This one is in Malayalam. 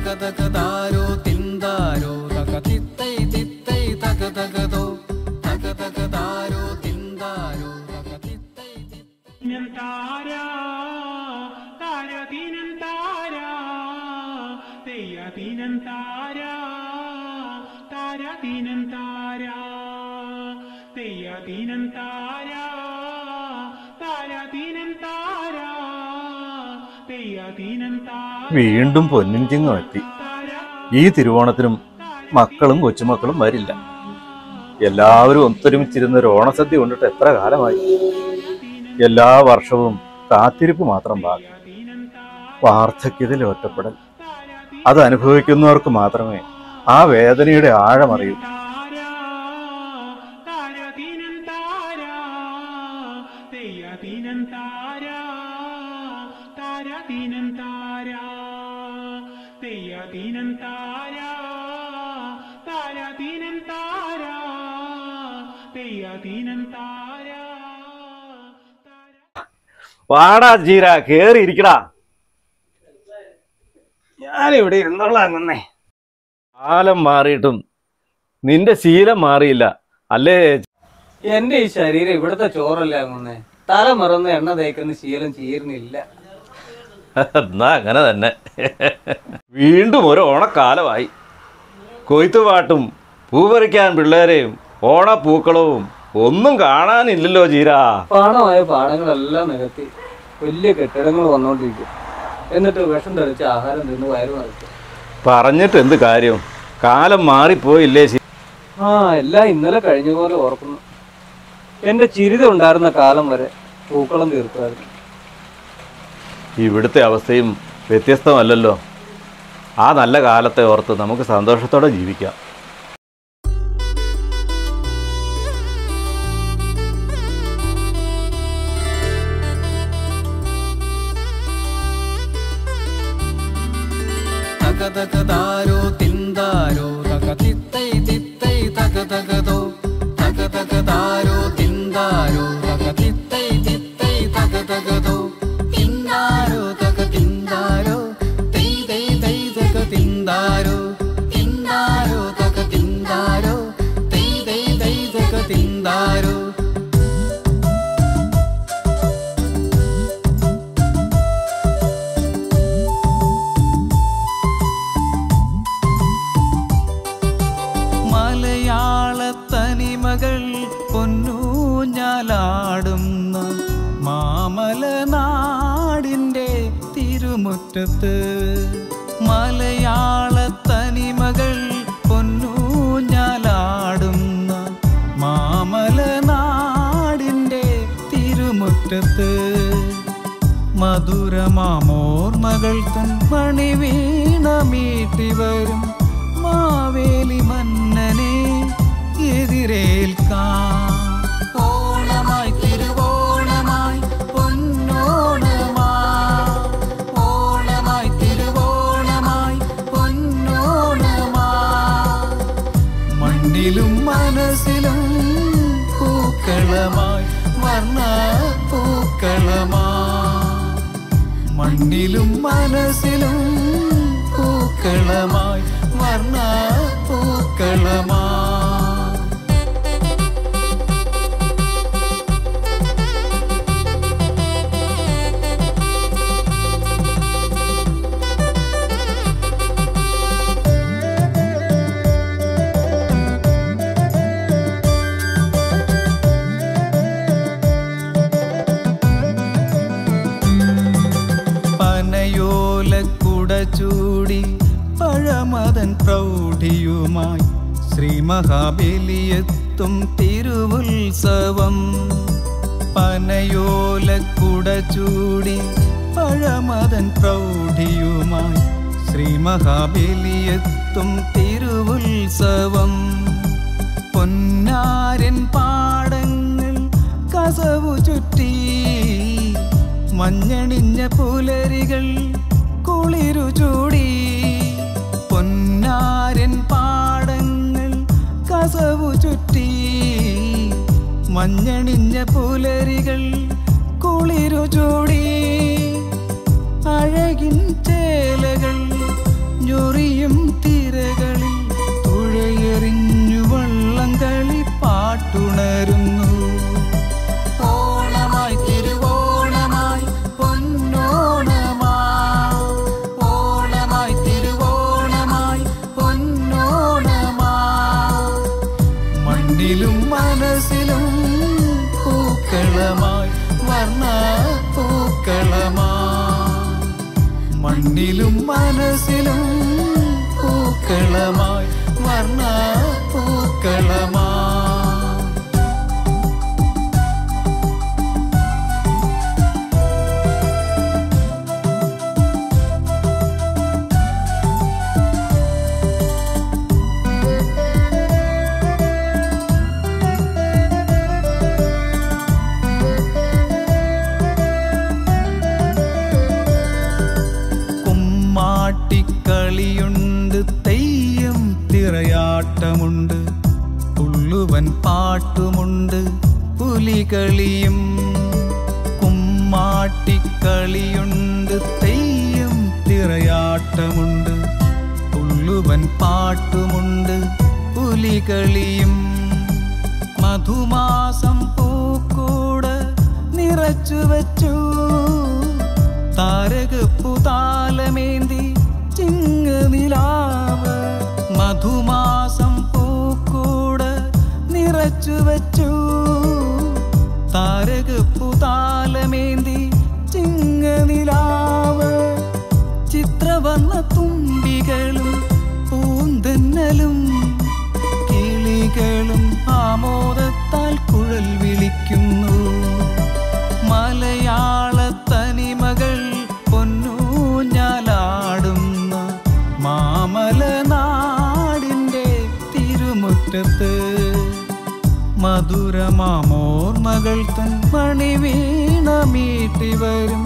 തക തക താരോ തിന്താരോ തക തിത്തൈ തിത്തൈ തക തകതോ തക തക താരോ തിന്താരോ തക തിത്തൈ തിത്തൈ താരാ താരതീനം താരാ തെയ്യതീനം താരാ താരതീനം താരാ തെയ്യതീനം താരാ താരതീനം താരാ തെയ്യതീനം താരാ വീണ്ടും പൊന്നിൻ ചിങ്ങം എത്തി ഈ തിരുവോണത്തിനും മക്കളും കൊച്ചുമക്കളും വരില്ല എല്ലാവരും ഒത്തൊരുമിച്ചിരുന്ന ഒരു ഓണസദ്യ കൊണ്ടിട്ട് എത്ര കാലമായി എല്ലാ വർഷവും കാത്തിരിപ്പ് മാത്രം ബാക്കി വാർദ്ധക്യത്തിലെ ഒറ്റപ്പെടൽ അത് അനുഭവിക്കുന്നവർക്ക് മാത്രമേ ആ വേദനയുടെ ആഴമറിയൂ താരാ താരതീനം താരാ തെയ്യതീനം താരാ താരതീനം താരാ തെയ്യതീനം താരാ താരതീനം താരാ തെയ്യതീനം താരാ വാടാ ജീര കേറി ഇരിക്കടാ ഞാനിവിടെ ഇരുന്നോളാം കുന്നേ കാലം മാറിയിട്ടും നിന്റെ ശീലം മാറിയില്ല അല്ലേ എന്റെ ഈ ശരീരം ഇവിടുത്തെ ചോറല്ല അങ്ങുന്നേ തല മറന്ന് എണ്ണ തേക്കുന്ന ശീലം ചീരുന്നില്ല എന്നാ അങ്ങനെ തന്നെ വീണ്ടും ഒരു ഓണക്കാലമായി കൊയ്ത്തുപാട്ടും പൂപറിക്കാൻ പിള്ളേരെയും ഓണപ്പൂക്കളവും ഒന്നും കാണാനില്ലല്ലോ ജീരാ പാടമായ പാടങ്ങളെല്ലാം നികത്തി വലിയ കെട്ടിടങ്ങൾ വന്നോണ്ടിരിക്കും എന്നിട്ട് വിഷം തെളിച്ച് ആഹാരം തിന്ന് വയറ് നിറയ്ക്കും പറഞ്ഞിട്ട് എന്ത് കാര്യം കാലം മാറിപ്പോയില്ലേ ശി- ആ എല്ലാം ഇന്നലെ കഴിഞ്ഞ പോലെ ഓർക്കുന്നു എന്റെ ചിരിത ഉണ്ടായിരുന്ന കാലം വരെ പൂക്കളം തീർക്കുമായിരുന്നു ഇവിടുത്തെ അവസ്ഥയും വ്യത്യസ്തമല്ലല്ലോ ആ നല്ല കാലത്തെ ഓർത്ത് നമുക്ക് സന്തോഷത്തോടെ ജീവിക്കാം തക തക താരോ തിന്താരോ തക തിത്തൈ തിത്തൈ തക തകതോ തക തക താരോ തിന്താരോ തക തിത്തൈ തിത്തൈ തക തകതോ തിന്താരോ തക തിന്താരോ തൈ തൈ തൈ തക തിന്താരോ തിന്താരോ തക തിന്താരോ തൈ തൈ തൈ തക തിന്താരോ മലയാള തനിമകൾ പൊന്നൂഞ്ഞാലാടുന്ന മാമല നാടിൻ്റെ തിരുമുറ്റത്ത് മലയാള തനിമകൾ പൊന്നൂഞ്ഞാലാടുന്ന മാമല നാടിൻ്റെ തിരുമുറ്റത്ത് മധുരമാമോർമകൾ തൻ മണിവീണ മീട്ടി വരും മാവേലി മന്നനെ എതിരേൽക്കാം ഓണമായി തിരുവോണമായി പൊന്നോണമായി ഓണമായി തിരുവോണമായി പൊന്നോണമായി മണ്ണിലും മനസ്സിലും പൂക്കളമായി വർണ്ണ പൂക്കളമായി മണ്ണിലും മനസ്സിലും പൂക്കളമായി വർണ്ണ പൂക്കളമായി പനയോലക്കുട ചൂടി പഴമതൻ പ്രൗഢിയുമായി ശ്രീ മഹാബലിയെത്തും തിരുവുത്സവം പനയോലക്കുട ചൂടി പഴമതൻ പ്രൗഢിയുമായി ശ്രീ മഹാബലിയെത്തും തിരുവുത്സവം പൊന്നാരൻ പാടങ്ങൾ കസവു ചുറ്റി മഞ്ഞണിഞ്ഞ പുലരികൾ കുളിരു ചൂടി പൊന്നാരൻ പാടങ്ങൾ കസവു ചുറ്റി മഞ്ഞണിഞ്ഞ പുലരികൾ കുളിരു ചൂടി അഴകിൻ ചേലകൾ ഞൊറി കണ്ണിലും മനസ്സിലും പൂക്കളമായി വർണ്ണ പൂക്കളമായി കുമ്മാട്ടിക്കളിയുണ്ട് തെയ്യം തിറയാട്ടമുണ്ട് പുള്ളുവൻ പാട്ടുമുണ്ട് പുലികളിയും കുമ്മാട്ടിക്കളിയുണ്ട് തെയ്യം തിറയാട്ടമുണ്ട് പുള്ളുവൻ പാട്ടുമുണ്ട് പുലികളിയും മധുമാസം പൂക്കൂട് നിറച്ചു വച്ചു താരകപ്പുതാലമേന്തി ചിങ്ങ നിലാവ് മധുമാസം പൂക്കൂട് നിറച്ചു വച്ചു താരകപ്പുതാലമേന്തി ചിങ്ങ നിലാവ് ചിത്രവർണ്ണ തുമ്പികളും പൂന്തന്നലും കിളികളും ആമോദത്താൽ കുഴൽ വിളിക്കുന്നു മലയാള തനിമകൾ പൊന്നൂഞ്ഞാലാടുന്ന മാമലനാടിൻ്റെ തിരുമുറ്റത്ത് മധുരമാമോർമകൾ തൻ മണിവീണ മീട്ടി വരും